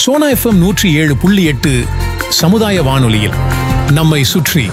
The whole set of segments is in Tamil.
சோனா எஃப்எம் நூற்றி ஏழு புள்ளி எட்டு சமுதாய வானொலியில் நம்மை சுற்றி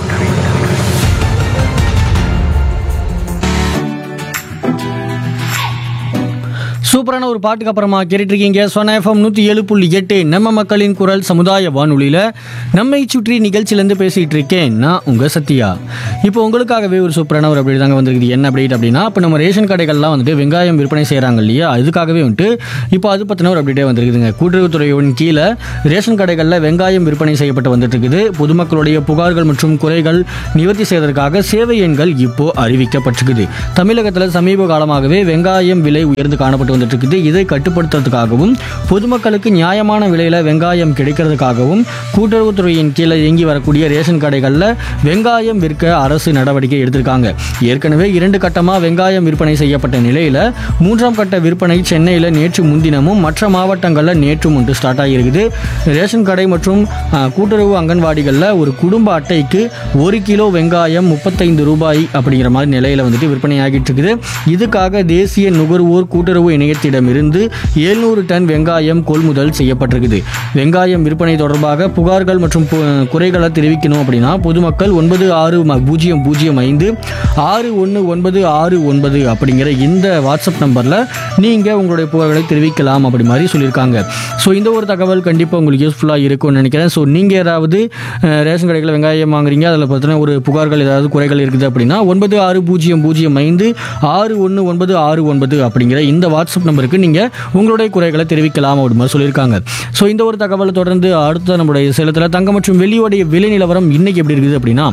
சூப்பரான ஒரு பாட்டுக்கு அப்புறமா கேட்டுட்டு இருக்கீங்க சொன்ன எஃப்எம் நூற்றி ஏழு புள்ளி எட்டு நம்ம மக்களின் குரல் சமுதாய வானொலியில் நம்மை சுற்றி நிகழ்ச்சியிலேருந்து பேசிகிட்டு இருக்கேன் நான் உங்கள் சத்யா இப்போ உங்களுக்காகவே ஒரு சூப்பரான ஒரு அப்டேட் தாங்க வந்திருக்குது என்ன அப்டேட் அப்படின்னா இப்போ நம்ம ரேஷன் கடைகள்லாம் வந்துட்டு வெங்காயம் விற்பனை செய்கிறாங்க இல்லையா அதுக்காகவே வந்துட்டு இப்போ அது பற்றின ஒரு அப்டேட்டே வந்திருக்குதுங்க கூட்டுறவுத்துறையின் கீழே ரேஷன் கடைகளில் வெங்காயம் விற்பனை செய்யப்பட்டு வந்துட்டு இருக்குது பொதுமக்களுடைய புகார்கள் மற்றும் குறைகள் நிவர்த்தி செய்வதற்காக சேவை எண்கள் இப்போ அறிவிக்கப்பட்டிருக்குது தமிழகத்தில் சமீப காலமாகவே வெங்காயம் விலை உயர்ந்து காணப்பட்டு வந்துட்டு இருக்குது இதை கட்டுப்படுத்துறதுக்காகவும் பொதுமக்களுக்கு நியாயமான விலையில் வெங்காயம் கிடைக்கிறதுக்காகவும் கூட்டுறவுத்துறையின் கீழே இயங்கி வரக்கூடிய ரேஷன் கடைகளில் வெங்காயம் விற்க அரசு நடவடிக்கை எடுத்திருக்காங்க ஏற்கனவே இரண்டு கட்டமாக வெங்காயம் விற்பனை செய்யப்பட்ட நிலையில் மூன்றாம் கட்ட விற்பனை சென்னையில் நேற்று முன்தினமும் மற்ற மாவட்டங்களில் நேற்றும் ஒன்று ஸ்டார்ட் ஆகியிருக்குது ரேஷன் கடை மற்றும் ஆ, கூட்டுறவு அங்கன்வாடிகளில் ஒரு குடும்ப அட்டைக்கு ஒரு கிலோ வெங்காயம் முப்பத்தைந்து ரூபாய் அப்படிங்கிற மாதிரி நிலையில் வந்துட்டு விற்பனை ஆகிட்டு இருக்குது இதுக்காக தேசிய நுகர்வோர் கூட்டுறவு இணையத்திடமிருந்து எழுநூறு டன் வெங்காயம் கொள்முதல் செய்யப்பட்டிருக்குது வெங்காயம் விற்பனை தொடர்பாக புகார்கள் மற்றும் பு- குறைகளை தெரிவிக்கணும் அப்படின்னா பொதுமக்கள் ஒன்பது ஆறு ம- பூஜ்ஜியம் பூஜ்ஜியம் ஐந்து ஆறு ஒன்று ஒன்பது ஆறு ஒன்பது அப்படிங்கிற இந்த வாட்ஸ்அப் நம்பரில் நீங்கள் உங்களுடைய புகார்களை தெரிவிக்கலாம் அப்படி மாதிரி சொல்லியிருக்காங்க ஸோ இந்த ஒரு தகவல் கண்டிப்பாக உங்களுக்கு யூஸ்ஃபுல்லாக இருக்கும்னு நினைக்கிறேன் ஸோ நீங்கள் ஏதாவது அஹ், ரேஷன் கடைகளில் வெங்காயம் வாங்குறீங்க அதில் பார்த்தீங்கன்னா ஒரு புகார்கள் ஏதாவது குறைகள் இருக்குது அப்படின்னா ஒன்பது ஆறு பூஜ்ஜியம் பூஜ்ஜியம் ஐந்து ஆறு ஒன்று ஒன்பது ஆறு ஒன்பது அப்படிங்கிற இந்த வாட்ஸ்அப் நம்பருக்கு நீங்கள் உங்களுடைய குறைகளை தெரிவிக்கலாம் அப்படி மாதிரி சொல்லியிருக்காங்க ஸோ இந்த ஒரு தகவலை தொடர்ந்து அடுத்த நம்மளுடைய சேலத்தில் தங்கம் மற்றும் வெள்ளியோடைய விலை நிலவரம் இன்னைக்கு எப்படி இருக்குது அப்படின்னா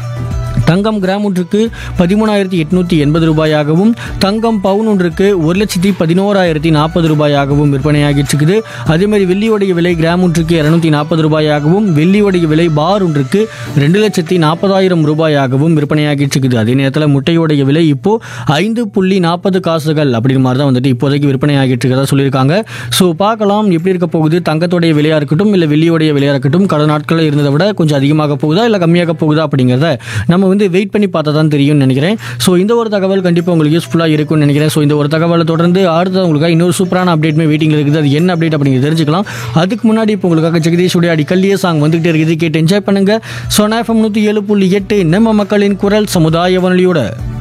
தங்கம் கிராம் ஒன்றுக்கு பதிமூணாயிரத்தி எட்நூற்றி எண்பது ரூபாயாகவும் தங்கம் பவுன் ஒன்றுக்கு ஒரு லட்சத்தி பதினோராயிரத்தி நாற்பது ரூபாயாகவும் விற்பனையாகிட்டு இருக்குது அதேமாதிரி வெள்ளியோடைய விலை கிராம் ஒன்றுக்கு இரநூத்தி நாற்பது ரூபாயாகவும் வெள்ளியோடைய விலை பார் ஒன்றுக்கு ரெண்டு லட்சத்தி நாற்பதாயிரம் ரூபாயாகவும் விற்பனையாகிட்டு இருக்குது அதே நேரத்தில் முட்டையோடைய விலை இப்போ ஐந்து புள்ளி நாற்பது காசுகள் அப்படிங்கிற மாதிரி தான் வந்துட்டு இப்போதைக்கு விற்பனை ஆகிட்டு இருக்கிறதா சொல்லியிருக்காங்க ஸோ பார்க்கலாம் எப்படி இருக்க போகுது தங்கத்தோடைய விலையாக இருக்கட்டும் இல்லை வெள்ளியோடைய விலையாக இருக்கட்டும் கடந்த நாட்களில் இருந்ததை விட கொஞ்சம் அதிகமாக போகுதா இல்லை கம்மியாக போகுதா அப்படிங்கிறத நம்ம வந்து வெயிட் பண்ணி பார்த்தா தான் தெரியும்னு நினைக்கிறேன் ஸோ இந்த ஒரு தகவல் கண்டிப்பாக உங்களுக்கு யூஸ்ஃபுல்லாக இருக்கும்னு நினைக்கிறேன் ஸோ இந்த ஒரு தகவலை தொடர்ந்து அடுத்தது உங்களுக்கு இன்னொரு சூப்பரான அப்டேட்மே வெயிட்டிங்கில் இருக்குது அது என்ன அப்டேட் அப்படிங்கிறது தெரிஞ்சுக்கலாம் அதுக்கு முன்னாடி இப்போ உங்களுக்காக ஜெகதீஷுடைய அடிக்கல்லிய சாங் வந்துகிட்டே இருக்குது கேட்டு என்ஜாய் பண்ணுங்க சோனா எஃப்எம் நூற்றி ஏழு புள்ளி எட்டு நம்ம மக்களின் குரல் சமுதாய வானொலியோட